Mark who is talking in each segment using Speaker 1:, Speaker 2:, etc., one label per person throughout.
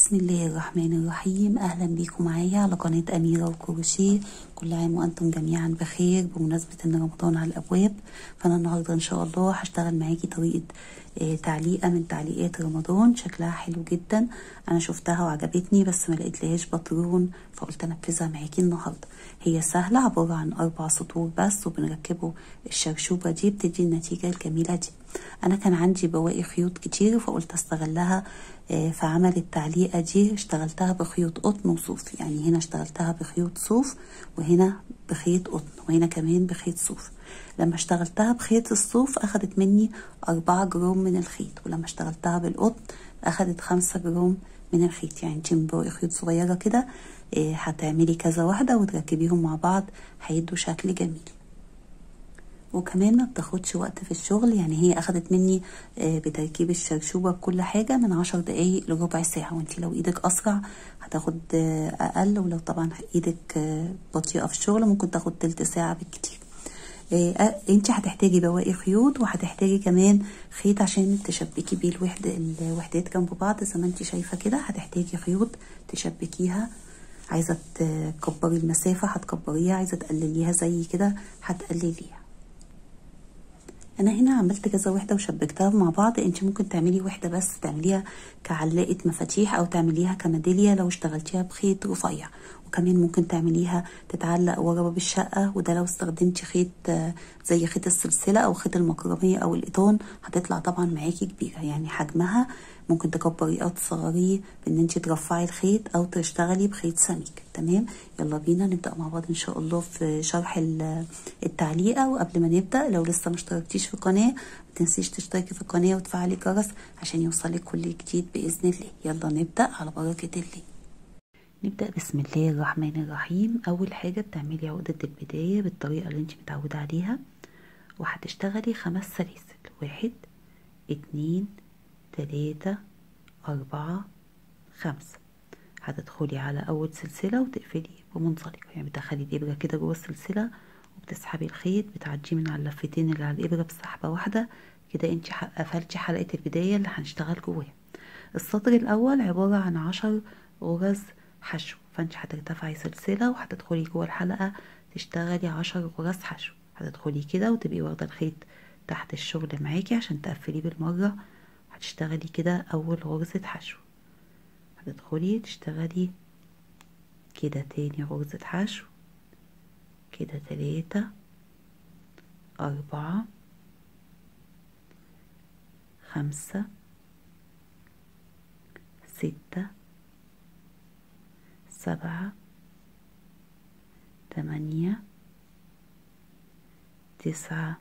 Speaker 1: بسم الله الرحمن الرحيم أهلا بيكم معايا على قناة أميرة وكروشيه كل عام وأنتم جميعا بخير بمناسبة إن رمضان على الأبواب فأنا النهاردة إن شاء الله هشتغل معاكي طريقة آه، تعليقة من تعليقات رمضان شكلها حلو جدا أنا شفتها وعجبتني بس ما لقيتلهاش باترون فقلت أنفذها معاكي النهاردة هي سهلة عبارة عن أربع سطور بس وبنركبه الشرشوبة دي بتدي النتيجة الجميلة دي أنا كان عندي بواقي خيوط كتير فقلت أستغلها آه، في عمل التعليقة دي اشتغلتها بخيوط قطن وصوف يعني هنا اشتغلتها بخيوط صوف وهنا بخيط قطن وهنا كمان بخيط صوف لما اشتغلتها بخيط الصوف أخدت مني أربعة جرام من الخيط ولما اشتغلتها بالقطن أخدت خمسة جرام من الخيط يعني انتي من بواقي خيوط صغيرة كده آه، هتعملي كذا واحدة وتركبيهم مع بعض هيدوا شكل جميل وكمان ما بتاخدش وقت في الشغل يعني هي اخدت مني آه، بتركيب الشرشوبة بكل حاجة من عشر دقايق لربع ساعة وانتي لو ايدك اسرع هتاخد آه، اقل ولو طبعا ايدك آه، بطيئة في الشغل ممكن تاخد تلت ساعة بالكتير آه، انتي هتحتاجي بواقي خيوط وهتحتاجي كمان خيط عشان تشبكي بيه الوحدة الوحدات جنب بعض زي ما انتي شايفة كده هتحتاجي خيوط تشبكيها عايزة تكبري المسافة هتكبريها عايزة تقلليها زي كده هتقلليها انا هنا عملت كذا وحده وشبكتها مع بعض انت ممكن تعملي وحده بس تعمليها كعلاقه مفاتيح او تعمليها كميداليه لو اشتغلتيها بخيط رفيع وكمان ممكن تعمليها تتعلق ورا باب الشقه وده لو استخدمتي خيط آه، زي خيط السلسله او خيط المكرميه او القطان هتطلع طبعا معاكي كبيره يعني حجمها ممكن تكبريه او تصغريه بان انت ترفعي الخيط او تشتغلي بخيط سميك تمام يلا بينا نبدا مع بعض ان شاء الله في شرح ال- التعليقه وقبل ما نبدا لو لسه ما اشتركتيش في القناه ما تنسيش تشتركي في القناه وتفعلي الجرس عشان يوصلك كل جديد باذن الله يلا نبدا على بركه الله نبدأ بسم الله الرحمن الرحيم أول حاجة بتعملي عقدة البداية بالطريقة اللي انت متعودة عليها وهتشتغلي خمس سلاسل واحد اتنين تلاتة أربعة خمسة هتدخلي على أول سلسلة وتقفلي بمنزلقة يعني بتدخلي الإبرة كده جوه السلسلة وبتسحبي الخيط بتعديه من على اللفتين اللي على الإبرة بسحبة واحدة كده انت قفلتي حلقة البداية اللي هنشتغل جواها السطر الأول عبارة عن عشر غرز حشو فانت هترتفعي سلسلة وهتدخلي جوه الحلقة تشتغلي عشر غرز حشو هتدخلي كده وتبقي واخدة الخيط تحت الشغل معاكي عشان تقفليه بالمرة هتشتغلي كده أول غرزة حشو هتدخلي تشتغلي كده تاني غرزة حشو كده تلاتة أربعة خمسة ستة سبعة تمانية تسعة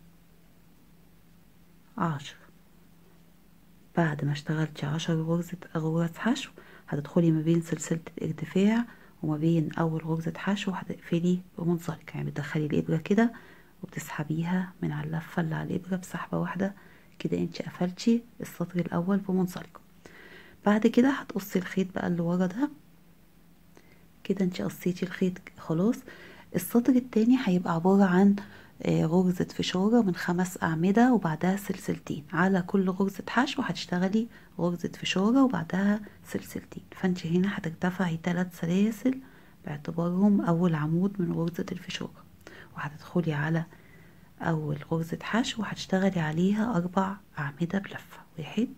Speaker 1: عشر بعد ما اشتغلتي عشر غرزة غرز حشو هتدخلي ما بين سلسلة الارتفاع وما بين أول غرزة حشو هتقفلي بمنزلقة يعني بتدخلي الإبرة كده وبتسحبيها من على اللفة اللي على الإبرة بسحبة واحدة كده انت قفلتي السطر الأول بمنزلقة بعد كده هتقصي الخيط بقى اللي ورا ده كده انت قصيتي الخيط خلاص السطر التاني هيبقى عبارة عن آه، غرزة فشارة من خمس أعمدة وبعدها سلسلتين على كل غرزة حشو هتشتغلي غرزة فشارة وبعدها سلسلتين فانت هنا هترتفعي ثلاث سلاسل باعتبارهم أول عمود من غرزة الفشارة وهتدخلي على أول غرزة حشو وهتشتغلي عليها أربع أعمدة بلفة واحد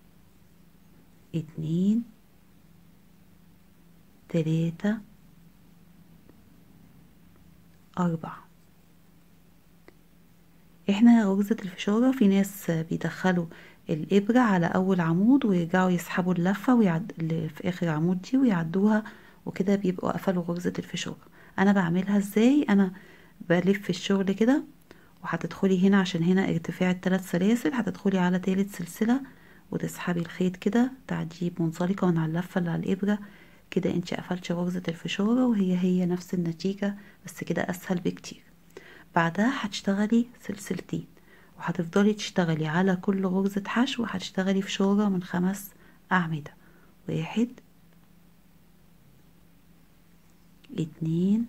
Speaker 1: اتنين تلاتة أربعة احنا غرزة الفشارة في ناس بيدخلوا الإبرة على أول عمود ويرجعوا يسحبوا اللفة ويعد... اللي في آخر عمود دي ويعدوها وكده بيبقوا قفلوا غرزة الفشارة أنا بعملها ازاي أنا بلف الشغل كده وهتدخلي هنا عشان هنا ارتفاع الثلاث سلاسل هتدخلي على تالت سلسلة وتسحبي الخيط كده تعديه بمنزلقة من على اللفة اللي على الإبرة كده انت قفلتي غرزة الفشارة وهي هي نفس النتيجة بس كده أسهل بكتير بعدها هتشتغلي سلسلتين وهتفضلي تشتغلي على كل غرزة حشو هتشتغلي فشارة من خمس أعمدة واحد اتنين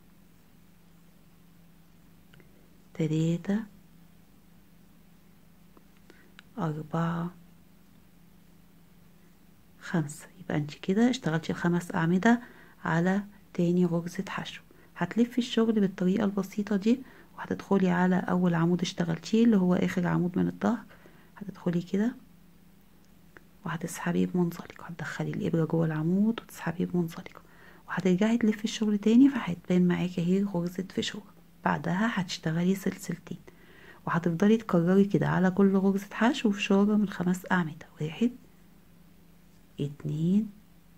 Speaker 1: تلاتة أربعة خمسة يبقى انت كده اشتغلتي الخمس أعمدة على تاني غرزة حشو هتلفي الشغل بالطريقة البسيطة دي وهتدخلي على أول عمود اشتغلتيه اللي هو آخر عمود من الظهر هتدخلي كده وهتسحبي بمنزلقة هتدخلي الإبرة جوه العمود وتسحبي بمنزلقة وهترجعي تلفي الشغل تاني فهتبان معاكي اهي غرزة فشورة بعدها هتشتغلي سلسلتين وهتفضلي تكرري كده على كل غرزة حشو فشورة من خمس أعمدة واحد اتنين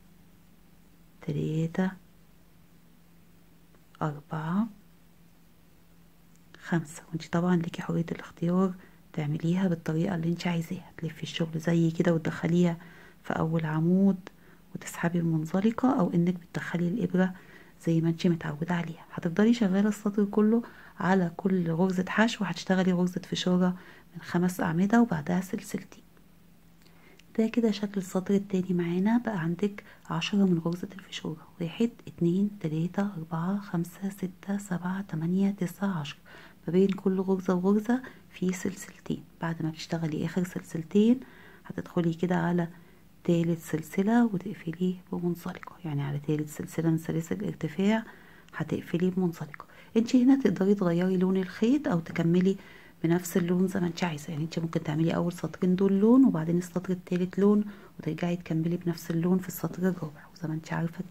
Speaker 1: تلاتة أربعة خمسة وانت طبعا ليكي حرية الاختيار تعمليها بالطريقة اللي انت عايزاها تلفي الشغل زي كده وتدخليها في أول عمود وتسحبي المنزلقة أو إنك بتدخلي الإبرة زي ما انت متعودة عليها هتفضلي شغالة السطر كله على كل غرزة حشو هتشتغلي غرزة فشورة من خمس أعمدة وبعدها سلسلتين ده كده شكل السطر التاني معانا بقى عندك عشرة من غرزة الفشورة واحد اتنين تلاتة أربعة خمسة ستة سبعة تمانية تسعة عشرة ما بين كل غرزة وغرزة في سلسلتين بعد ما تشتغلي آخر سلسلتين هتدخلي كده على تالت سلسلة وتقفلي بمنزلقة يعني على تالت سلسلة من سلاسل الارتفاع هتقفلي بمنزلقة انت هنا تقدري تغيري لون الخيط او تكملي بنفس اللون زي ما انت عايزه يعني انت ممكن تعملي اول سطرين دول لون وبعدين السطر التالت لون وترجعي تكملي بنفس اللون في السطر الرابع وزي ما انت عارفه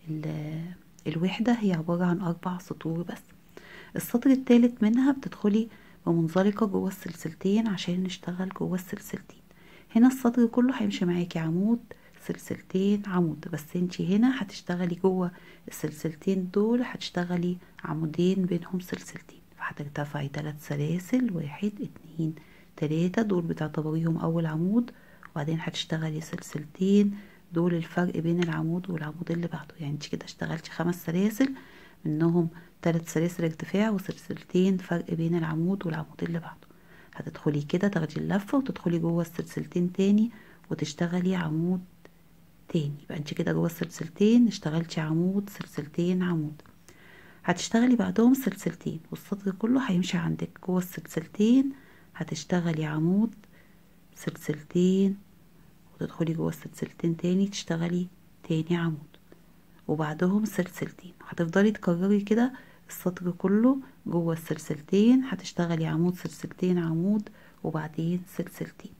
Speaker 1: الوحده هي عباره عن اربع سطور بس السطر التالت منها بتدخلي بمنزلقه جوه السلسلتين عشان نشتغل جوه السلسلتين هنا السطر كله هيمشي معاكي عمود سلسلتين عمود بس انتي هنا هتشتغلي جوه السلسلتين دول هتشتغلي عمودين بينهم سلسلتين فهترتفعي تلات سلاسل واحد اتنين تلاتة دول بتعتبريهم اول عمود وبعدين هتشتغلي سلسلتين دول الفرق بين العمود والعمود اللي بعده يعني انت كده اشتغلتي خمس سلاسل منهم تلات سلاسل ارتفاع وسلسلتين فرق بين العمود والعمود اللي بعده هتدخلي كده تاخدي اللفة وتدخلي جوه السلسلتين تاني وتشتغلي عمود تاني يبقى انت كده جوه السلسلتين اشتغلتي عمود سلسلتين عمود هتشتغلي بعدهم سلسلتين والسطر كله هيمشي عندك جوه السلسلتين هتشتغلي عمود سلسلتين وتدخلي جوه السلسلتين تاني تشتغلي تاني عمود وبعدهم سلسلتين هتفضلي تكرري كده السطر كله جوه السلسلتين هتشتغلي عمود سلسلتين عمود وبعدين سلسلتين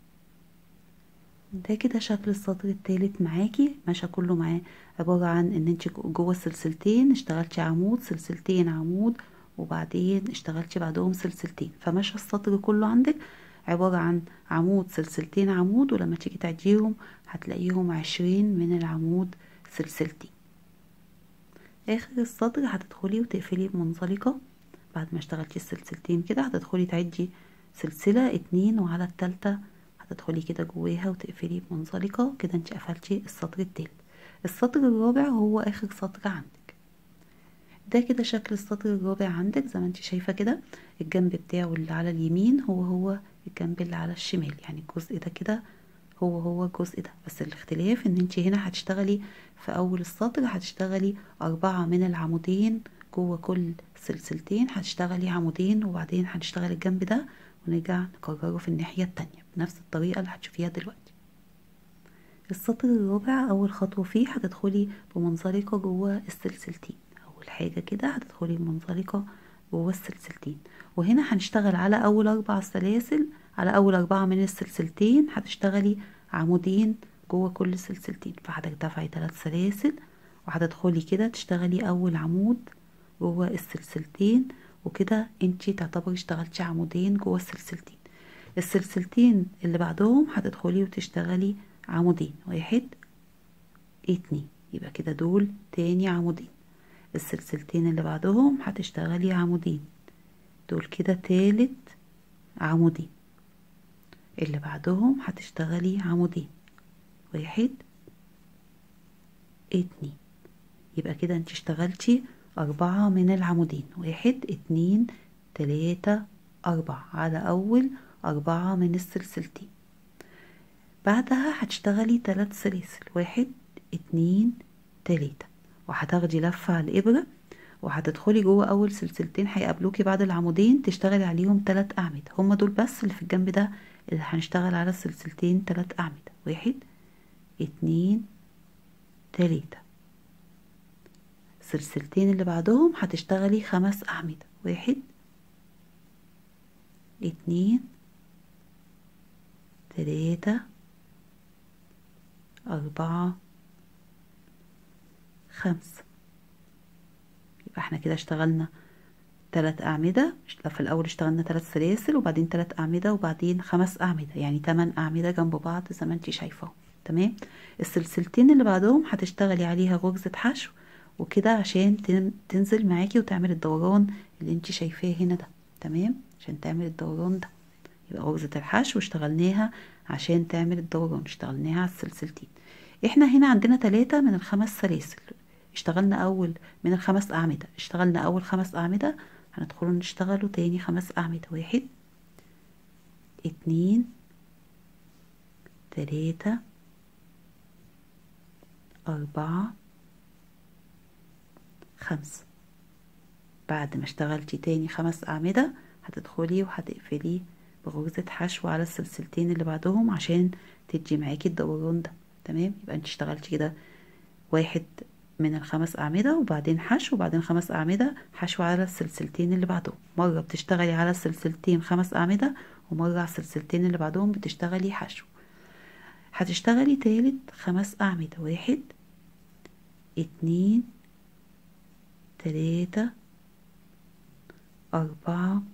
Speaker 1: ده كده شكل السطر التالت معاكي ماشى كله معاه عبارة عن ان انت جوه السلسلتين اشتغلتي عمود سلسلتين عمود وبعدين اشتغلتي بعدهم سلسلتين فماشى السطر كله عندك عبارة عن عمود سلسلتين عمود ولما تيجي تعديهم هتلاقيهم عشرين من العمود سلسلتين اخر السطر هتدخلي وتقفلي بمنزلقة بعد ما اشتغلتي السلسلتين كده هتدخلي تعدي سلسلة اتنين وعلى التالتة هتدخلي كده جواها وتقفلي بمنزلقة كده انت قفلتي السطر التالت السطر الرابع هو اخر سطر عندك ده كده شكل السطر الرابع عندك زي ما انت شايفة كده الجنب بتاعه اللي على اليمين هو هو الجنب اللي على الشمال يعني الجزء ده كده هو هو الجزء ده بس الاختلاف ان انت هنا هتشتغلي في اول السطر هتشتغلي اربعة من العمودين جوه كل سلسلتين هتشتغلي عمودين وبعدين هنشتغل الجنب ده ونرجع نكرره في الناحية التانية بنفس الطريقة اللي هتشوفيها دلوقتي السطر الرابع اول خطوة فيه هتدخلي بمنزلقة جوه السلسلتين اول حاجة كده هتدخلي بمنزلقة جوه السلسلتين وهنا هنشتغل على اول اربع سلاسل على اول اربعة من السلسلتين هتشتغلي عمودين جوه كل سلسلتين فهترتفعي ثلاث سلاسل وهتدخلي كده تشتغلي اول عمود جوه السلسلتين وكده انتي تعتبري اشتغلتي عمودين جوه السلسلتين السلسلتين اللي بعدهم هتدخلي وتشتغلي عمودين واحد اتنين يبقى كده دول تاني عمودين السلسلتين اللي بعدهم هتشتغلي عمودين دول كده تالت عمودين اللي بعدهم هتشتغلي عمودين واحد اتنين يبقى كده انت اشتغلتي أربعة من العمودين واحد اتنين تلاتة أربعة على أول أربعة من السلسلتين بعدها هتشتغلي تلات سلاسل واحد اتنين تلاتة وهتاخدي لفة على الإبرة وهتدخلي جوه أول سلسلتين هيقابلوكي بعد العمودين تشتغلي عليهم تلات أعمدة هما دول بس اللي في الجنب ده اللي هنشتغل على السلسلتين تلات أعمدة واحد اتنين تلاتة السلسلتين اللي بعدهم هتشتغلي خمس أعمدة واحد اتنين تلاتة أربعة خمسة يبقى احنا كده اشتغلنا تلات أعمدة في الأول اشتغلنا تلات سلاسل وبعدين تلات أعمدة وبعدين خمس أعمدة يعني تمن أعمدة جنب بعض زي ما انتي شايفة تمام السلسلتين اللي بعدهم هتشتغلي عليها غرزة حشو وكده عشان تنزل معاكي وتعمل الدوران اللي انتي شايفاه هنا ده تمام عشان تعمل الدوران ده يبقى غرزة الحشو اشتغلناها عشان تعمل الدوران اشتغلناها على السلسلتين احنا هنا عندنا تلاتة من الخمس سلاسل اشتغلنا اول من الخمس اعمدة اشتغلنا اول خمس اعمدة هندخلوا نشتغلوا تاني خمس اعمدة واحد اتنين تلاتة أربعة خمسة بعد ما اشتغلتي تاني خمس أعمدة هتدخلي وهتقفلي بغرزة حشو على السلسلتين اللي بعدهم عشان تدي معاكي الدوران ده تمام يبقى انت اشتغلتي كده واحد من الخمس أعمدة وبعدين حشو وبعدين خمس أعمدة حشو على السلسلتين اللي بعدهم مرة بتشتغلي على السلسلتين خمس أعمدة ومرة على السلسلتين اللي بعدهم بتشتغلي حشو هتشتغلي تالت خمس أعمدة واحد اتنين تلاتة أربعة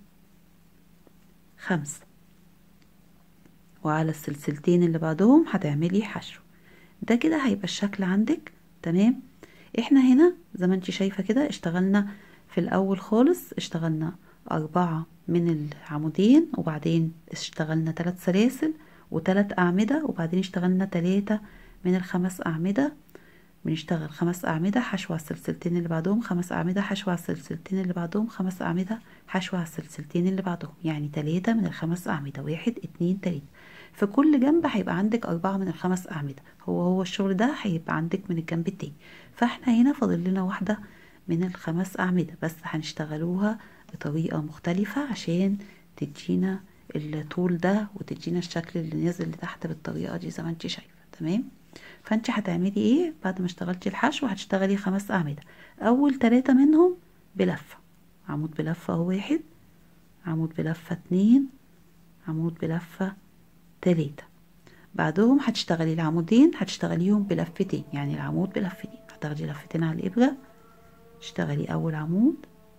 Speaker 1: خمسة وعلى السلسلتين اللي بعدهم هتعملي حشو ده كده هيبقى الشكل عندك تمام احنا هنا زي ما انت شايفة كده اشتغلنا في الاول خالص اشتغلنا اربعة من العمودين وبعدين اشتغلنا ثلاث سلاسل وثلاث اعمدة وبعدين اشتغلنا ثلاثة من الخمس اعمدة بنشتغل خمس أعمدة حشو على السلسلتين اللي بعدهم خمس أعمدة حشو على السلسلتين اللي بعدهم خمس أعمدة حشو على السلسلتين اللي بعدهم يعني تلاتة من الخمس أعمدة واحد اتنين تلاتة في كل جنب هيبقى عندك أربعة من الخمس أعمدة هو هو الشغل ده هيبقى عندك من الجنب التاني فاحنا هنا فاضل لنا واحدة من الخمس أعمدة بس هنشتغلوها بطريقة مختلفة عشان تدينا الطول ده وتدينا الشكل اللي نازل لتحت بالطريقة دي زي ما انت شايفة تمام فانت هتعملي ايه بعد ما اشتغلتي الحشو هتشتغلي خمس اعمده اول تلاتة منهم بلفه عمود بلفه اهو واحد عمود بلفه اتنين عمود بلفه تلاتة بعدهم هتشتغلي العمودين هتشتغليهم بلفتين يعني العمود بلفتين هتاخدي لفتين على الابره تشتغلي اول عمود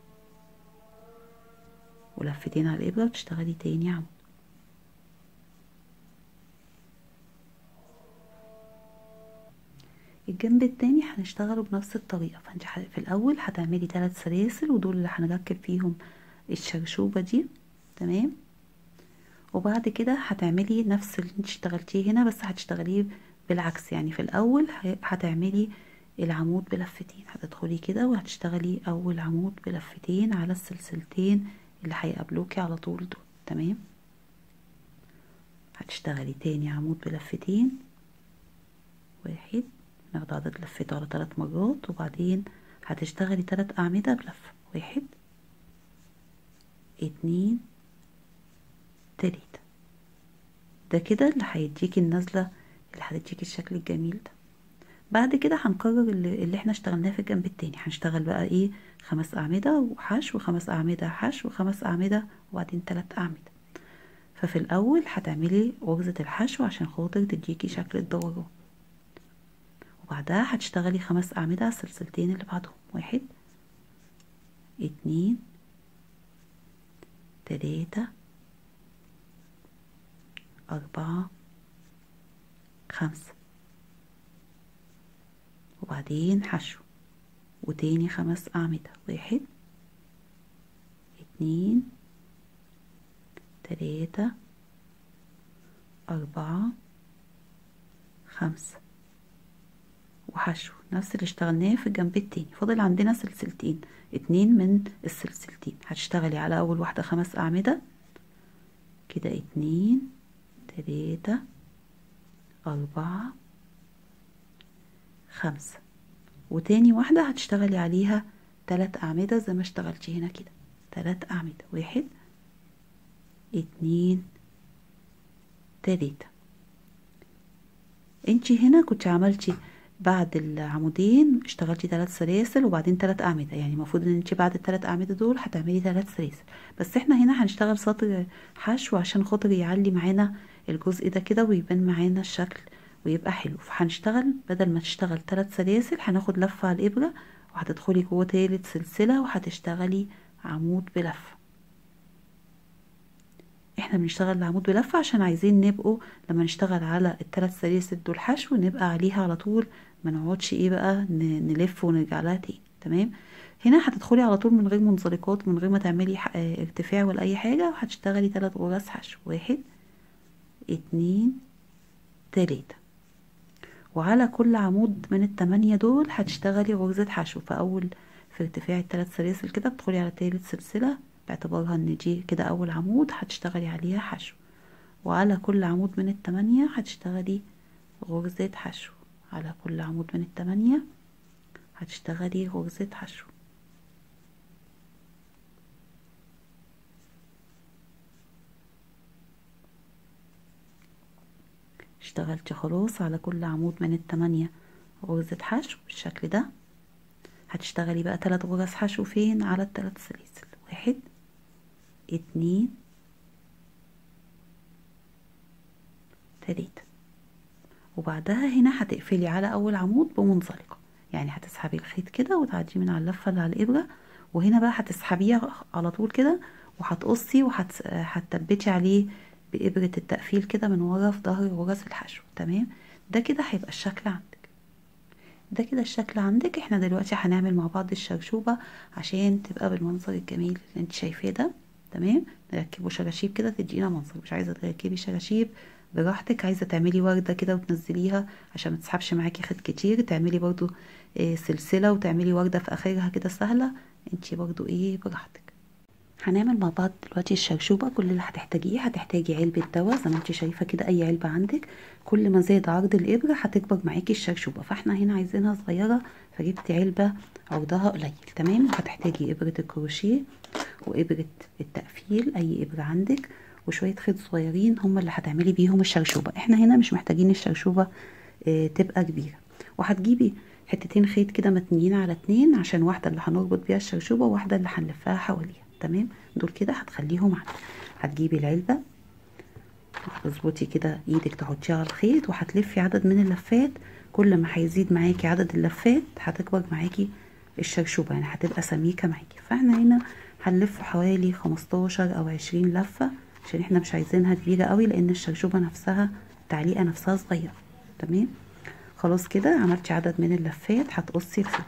Speaker 1: ولفتين على الابره وتشتغلي تاني عمود الجنب التاني هنشتغله بنفس الطريقة فانت في الاول هتعملي ثلاث سلاسل ودول اللي هنركب فيهم الشرشوبة دي تمام وبعد كده هتعملي نفس اللي انت اشتغلتيه هنا بس هتشتغليه بالعكس يعني في الاول هتعملي العمود بلفتين هتدخلي كده وهتشتغلي اول عمود بلفتين على السلسلتين اللي هيقابلوكي على طول دول تمام هتشتغلي تاني عمود بلفتين واحد ناخد عدد لفته على ثلاث مرات وبعدين هتشتغلي ثلاث أعمدة بلفة واحد اتنين تلاتة ده كده اللي هيديكي النزلة اللي هتديكي الشكل الجميل ده بعد كده هنكرر اللي, اللي احنا اشتغلناه في الجنب التاني هنشتغل بقى ايه خمس أعمدة وحشو وخمس أعمدة حشو وخمس أعمدة وبعدين تلات أعمدة ففي الأول هتعملي غرزة الحشو عشان خاطر تديكي شكل الدوران وبعدها هتشتغلي خمس أعمدة على السلسلتين اللي بعدهم واحد اتنين تلاتة أربعة خمسة وبعدين حشو وتاني خمس أعمدة واحد اتنين تلاتة أربعة خمسة وحشو نفس اللي اشتغلناه في الجنب التاني فاضل عندنا سلسلتين اتنين من السلسلتين هتشتغلي على اول واحدة خمس اعمدة كده اتنين تلاتة اربعة خمسة وتاني واحدة هتشتغلي عليها تلات اعمدة زي ما اشتغلتي هنا كده تلات اعمدة واحد اتنين تلاتة انتي هنا كنت عملتي بعد العمودين اشتغلتي ثلاث سلاسل وبعدين ثلاث اعمده يعني المفروض ان انت بعد الثلاث اعمده دول هتعملي ثلاث سلاسل بس احنا هنا هنشتغل سطر حشو عشان خاطر يعلي معانا الجزء ده كده ويبان معانا الشكل ويبقى حلو فهنشتغل بدل ما تشتغل ثلاث سلاسل هناخد لفه على الابره وهتدخلي جوه تالت سلسله وهتشتغلي عمود بلفه احنا بنشتغل العمود بلفه عشان عايزين نبقوا لما نشتغل على الثلاث سلاسل دول حشو نبقى عليها على طول ما نقعدش ايه بقى نلف ونرجع لها تاني تمام هنا هتدخلي على طول من غير منزلقات من غير ما تعملي ارتفاع ولا اي حاجه وهتشتغلي ثلاث غرز حشو واحد اتنين تلاته وعلى كل عمود من التمانية دول هتشتغلي غرزة حشو فأول في ارتفاع الثلاث سلاسل كده بتدخلي على تالت سلسلة باعتبارها ان دي كده أول عمود هتشتغلي عليها حشو وعلى كل عمود من التمانية هتشتغلي غرزة حشو على كل عمود من التمانية هتشتغلي غرزة حشو اشتغلت خلاص على كل عمود من التمانية غرزة حشو بالشكل ده هتشتغلي بقى تلات غرز حشو فين على التلات سلاسل واحد اتنين تلاتة وبعدها هنا هتقفلي على اول عمود بمنزلقة يعني هتسحبي الخيط كده وتعديه من على اللفة اللي على الابرة وهنا بقى هتسحبيها على طول كده وهتقصي وهتثبتي عليه بإبرة التقفيل كده من ورا في ظهر غرز الحشو تمام ده كده هيبقى الشكل عندك ده كده الشكل عندك احنا دلوقتي هنعمل مع بعض الشرشوبة عشان تبقى بالمنظر الجميل اللي انت شايفاه ده تمام نركبه شراشيب كده تدينا منظر مش عايزة تركبي شراشيب براحتك عايزة تعملي وردة كده وتنزليها عشان ما تسحبش معاكي خيط كتير تعملي برضو اه سلسلة وتعملي وردة في اخرها كده سهلة انتي برضو ايه براحتك هنعمل مع بعض دلوقتي الشرشوبة كل اللي هتحتاجيه هتحتاجي علبة دواء زي ما انت شايفة كده اي علبة عندك كل ما زاد عرض الابرة هتكبر معاكي الشرشوبة فاحنا هنا عايزينها صغيرة فجبت علبة عرضها قليل تمام وهتحتاجي ابرة الكروشيه وابرة التقفيل اي ابرة عندك وشوية خيط صغيرين هما اللي هتعملي بيهم الشرشوبة احنا هنا مش محتاجين الشرشوبة اه تبقى كبيرة وهتجيبي حتتين خيط كده متنيين على اتنين عشان واحدة اللي هنربط بيها الشرشوبة وواحدة اللي هنلفها حواليها تمام دول كده هتخليهم عندك هتجيبي العلبة وتظبطي كده ايدك تحطيها على الخيط وهتلفي عدد من اللفات كل ما هيزيد معاكي عدد اللفات هتكبر معاكي الشرشوبة يعني هتبقى سميكة معاكي فاحنا هنا هنلف حوالي خمستاشر او عشرين لفة عشان احنا مش عايزينها كبيرة قوي لان الشرشوبة نفسها التعليقة نفسها صغيرة تمام خلاص كده عملتي عدد من اللفات هتقصي الخيط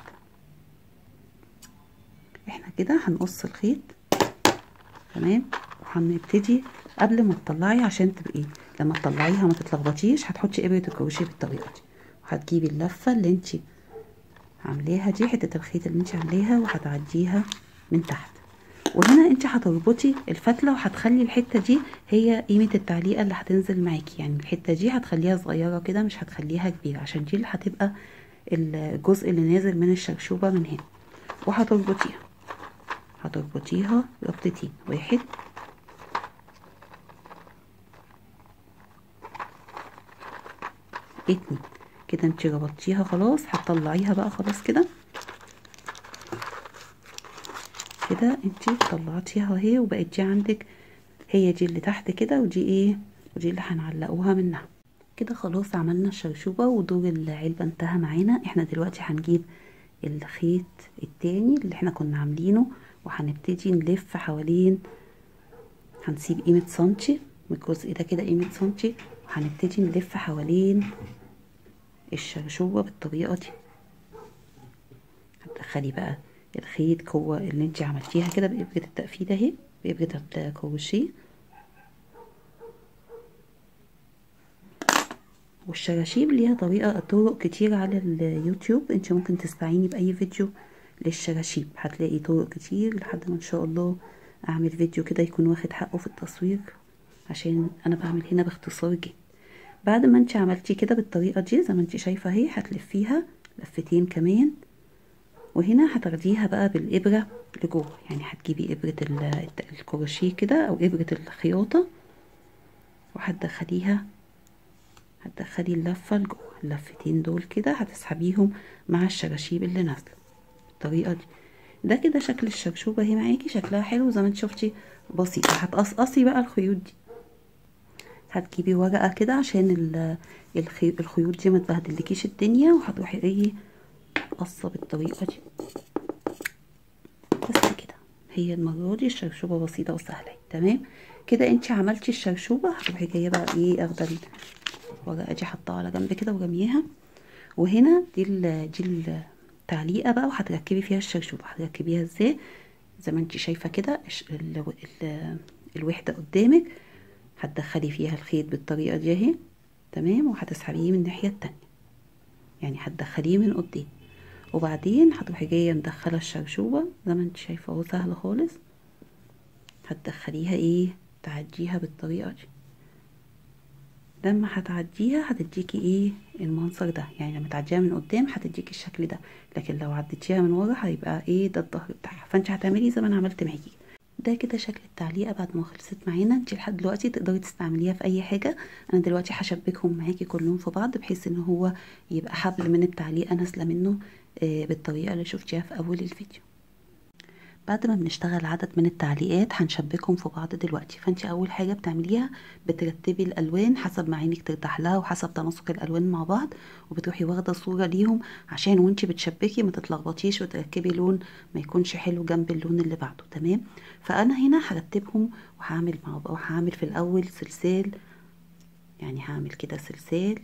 Speaker 1: احنا كده هنقص الخيط تمام وهنبتدي قبل ما تطلعي عشان تبقي لما تطلعيها ما تتلخبطيش هتحطي ابره الكروشيه بالطريقه دي وهتجيبي اللفه اللي انت عاملاها دي حته الخيط اللي انت عاملاها وهتعديها من تحت وهنا انت هتربطي الفتله وهتخلي الحته دي هي قيمه التعليقه اللي هتنزل معاكي يعني الحته دي هتخليها صغيره كده مش هتخليها كبيره عشان دي اللي هتبقى الجزء اللي نازل من الشرشوبه من هنا وهتربطيها هتربطيها ربطتين واحد اتنين كده انت ربطتيها خلاص هتطلعيها بقى خلاص كده كده انت طلعتيها اهي وبقت دي عندك هي دي اللي تحت كده ودي ايه ودي اللي هنعلقوها منها كده خلاص عملنا الشرشوبة ودور العلبة انتهى معانا احنا دلوقتي هنجيب الخيط التاني اللي احنا كنا عاملينه وهنبتدي نلف حوالين هنسيب قيمة سنتي من الجزء ده كده قيمة سنتي وهنبتدي نلف حوالين الشرشوبة بالطريقة دي هتدخلي بقى الخيط جوه اللي انت عملتيها كده بإبرة التقفيل اهي بإبرة الكروشيه والشراشيب ليها طريقة طرق كتير على اليوتيوب انت ممكن تستعيني بأي فيديو للشراشيب هتلاقي طرق كتير لحد ما ان شاء الله اعمل فيديو كده يكون واخد حقه في التصوير عشان انا بعمل هنا باختصار جدا بعد ما انت عملتي كده بالطريقة دي زي ما انت شايفة اهي هتلفيها لفتين كمان وهنا هتاخديها بقى بالإبرة لجوه يعني هتجيبي إبرة الكروشيه كده أو إبرة الخياطة وهتدخليها هتدخلي اللفة لجوه اللفتين دول كده هتسحبيهم مع الشراشيب اللي نازلة بالطريقة دي ده كده شكل الشبشوبة اهي معاكي شكلها حلو زي ما انت شفتي بسيطة هتقصقصي بقى الخيوط دي هتجيبي ورقة كده عشان الخيوط دي ما تبهدلكيش الدنيا وهتروحي ايه قصة بالطريقة دي بس كده هي المرة دي الشرشوبة بسيطة وسهلة تمام كده انت عملتي الشرشوبة هتروحي جاية بقى ايه اخده الورقة دي حطها على جنب كده ورميها وهنا دي ال دي التعليقة بقى وهتركبي فيها الشرشوبة هتركبيها ازاي زي ما انت شايفة كده ال ال الوحدة قدامك هتدخلي فيها الخيط بالطريقة دي اهي تمام وهتسحبيه من الناحية التانية يعني هتدخليه من قدام وبعدين هتروحي جاية مدخلة الشرشوبة زي ما انت شايفة اهو سهل خالص هتدخليها ايه تعديها بالطريقة دي لما هتعديها هتديكي ايه المنظر ده يعني لما تعديها من قدام هتديكي الشكل ده لكن لو عديتيها من ورا هيبقى ايه ده الظهر بتاعها فانت هتعملي زي ما انا عملت معاكي ده كده شكل التعليقه بعد ما خلصت معانا انت لحد دلوقتي تقدري تستعمليها في اي حاجه انا دلوقتي هشبكهم معاكي كلهم في بعض بحيث ان هو يبقى حبل من التعليقه نازله منه آه بالطريقه اللي شفتيها في اول الفيديو بعد ما بنشتغل عدد من التعليقات هنشبكهم في بعض دلوقتي فانت اول حاجه بتعمليها بترتبي الالوان حسب ما عينك ترتاح لها وحسب تناسق الالوان مع بعض وبتروحي واخده صوره ليهم عشان وانت بتشبكي ما تتلخبطيش وتركبي لون ما يكونش حلو جنب اللون اللي بعده تمام فانا هنا هرتبهم وهعمل مع وهعمل في الاول سلسال يعني هعمل كده سلسال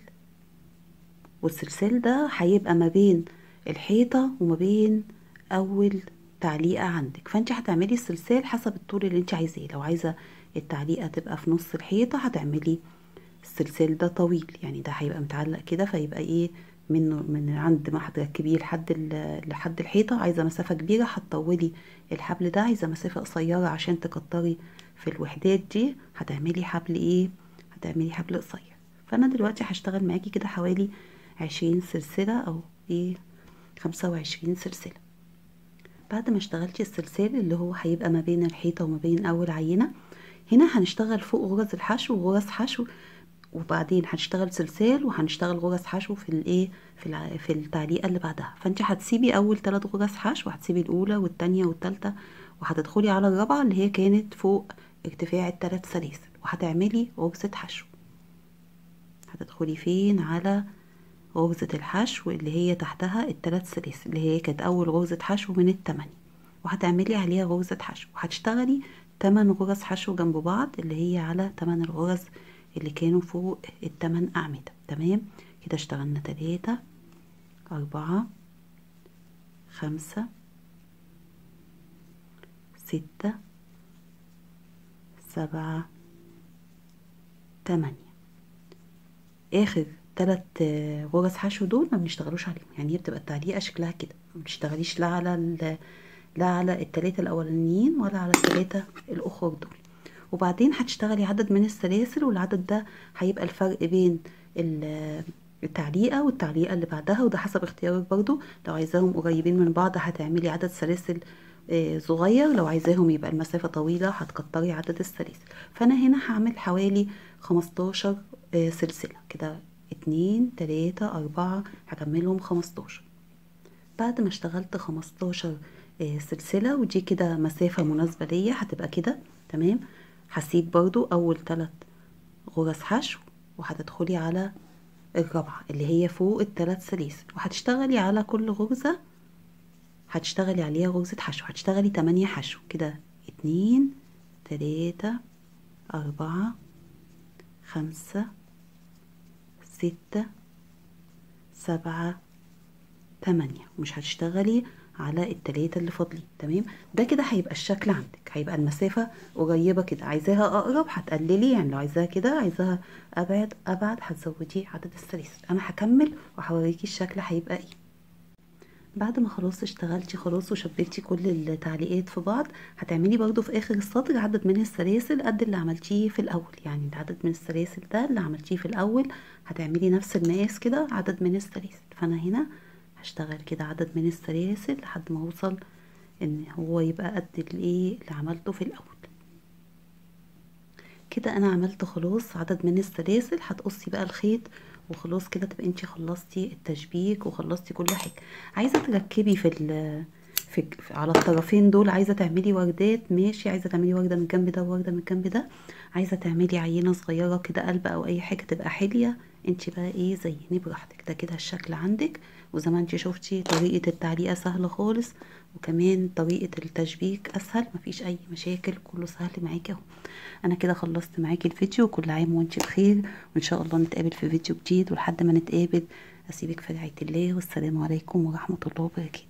Speaker 1: والسلسال ده هيبقى ما بين الحيطه وما بين اول تعليقة عندك فانت هتعملي السلسال حسب الطول اللي انت عايزاه لو عايزة التعليقة تبقى في نص الحيطة هتعملي السلسال ده طويل يعني ده هيبقى متعلق كده فيبقى ايه منه من عند ما هتركبيه لحد لحد الحيطة عايزة مسافة كبيرة هتطولي الحبل ده عايزة مسافة قصيرة عشان تكتري في الوحدات دي هتعملي حبل ايه هتعملي حبل قصير فانا دلوقتي هشتغل معاكي كده حوالي عشرين سلسلة او ايه خمسة وعشرين سلسلة بعد ما اشتغلتي السلسال اللي هو هيبقى ما بين الحيطة وما بين أول عينة هنا هنشتغل فوق غرز الحشو وغرز حشو وبعدين هنشتغل سلسال وهنشتغل غرز حشو في الايه في في التعليقه اللي بعدها فانت هتسيبي اول ثلاث غرز حشو وهتسيبي الاولى والثانيه والثالثه وهتدخلي على الرابعه اللي هي كانت فوق ارتفاع الثلاث سلاسل وهتعملي غرزه حشو هتدخلي فين على غرزة الحشو اللي هي تحتها الثلاث سلاسل اللي هي كانت أول غرزة حشو من التمانية وهتعملي عليها غرزة حشو وهتشتغلي تمن غرز حشو جنب بعض اللي هي على تمن الغرز اللي كانوا فوق التمن أعمدة تمام كده اشتغلنا تلاتة أربعة خمسة ستة سبعة تمانية آخر تلات غرز حشو دول ما بنشتغلوش عليهم يعني هي بتبقى التعليقه شكلها كده ما بتشتغليش لا على لا على التلاتة الاولانيين ولا على التلاتة الاخر دول وبعدين هتشتغلي عدد من السلاسل والعدد ده هيبقى الفرق بين التعليقه والتعليقه اللي بعدها وده حسب اختيارك برضو لو عايزاهم قريبين من بعض هتعملي عدد سلاسل صغير لو عايزاهم يبقى المسافة طويلة هتكتري عدد السلاسل فأنا هنا هعمل حوالي خمستاشر سلسلة كده اتنين تلاتة أربعة هكملهم خمستاشر بعد ما اشتغلت خمستاشر سلسلة ودي كده مسافة مناسبة ليا هتبقى كده تمام هسيب برضو أول تلات غرز حشو وهتدخلي على الرابعة اللي هي فوق التلات سلاسل وهتشتغلي على كل غرزة هتشتغلي عليها غرزة حشو هتشتغلي تمانية حشو كده اتنين تلاتة أربعة خمسة ستة سبعة تمانية مش هتشتغلي على التلاتة اللي فاضلين تمام ده كده هيبقى الشكل عندك هيبقى المسافة قريبة كده عايزاها اقرب هتقللي يعني لو عايزاها كده عايزاها ابعد ابعد هتزودي عدد السلاسل انا هكمل وهوريكي الشكل هيبقى ايه بعد ما خلاص اشتغلتي خلاص وشبكتي كل التعليقات في بعض هتعملي برضو في اخر السطر عدد من السلاسل قد اللي عملتيه في الاول يعني العدد من السلاسل ده اللي عملتيه في الاول هتعملي نفس المقاس كده عدد من السلاسل فانا هنا هشتغل كده عدد من السلاسل لحد ما اوصل ان هو يبقى قد الايه اللي عملته في الاول كده انا عملت خلاص عدد من السلاسل هتقصي بقى الخيط وخلاص كده تبقى انتي خلصتي التشبيك وخلصتي كل حاجه عايزه تركبي في ال في في- على الطرفين دول عايزه تعملي وردات ماشي عايزه تعملي ورده من الجنب ده وورده من الجنب ده عايزه تعملي عينه صغيره كده قلب او اي حاجه تبقى حليه انتي بقى ايه زيني براحتك ده كده الشكل عندك وزي ما انتي شفتي طريقه التعليقه سهله خالص وكمان طريقه التشبيك اسهل مفيش اي مشاكل كله سهل معاكي اهو انا كده خلصت معاكي الفيديو كل عام وانتي بخير وان شاء الله نتقابل في فيديو جديد ولحد ما نتقابل اسيبك في رعايه الله والسلام عليكم ورحمه الله وبركاته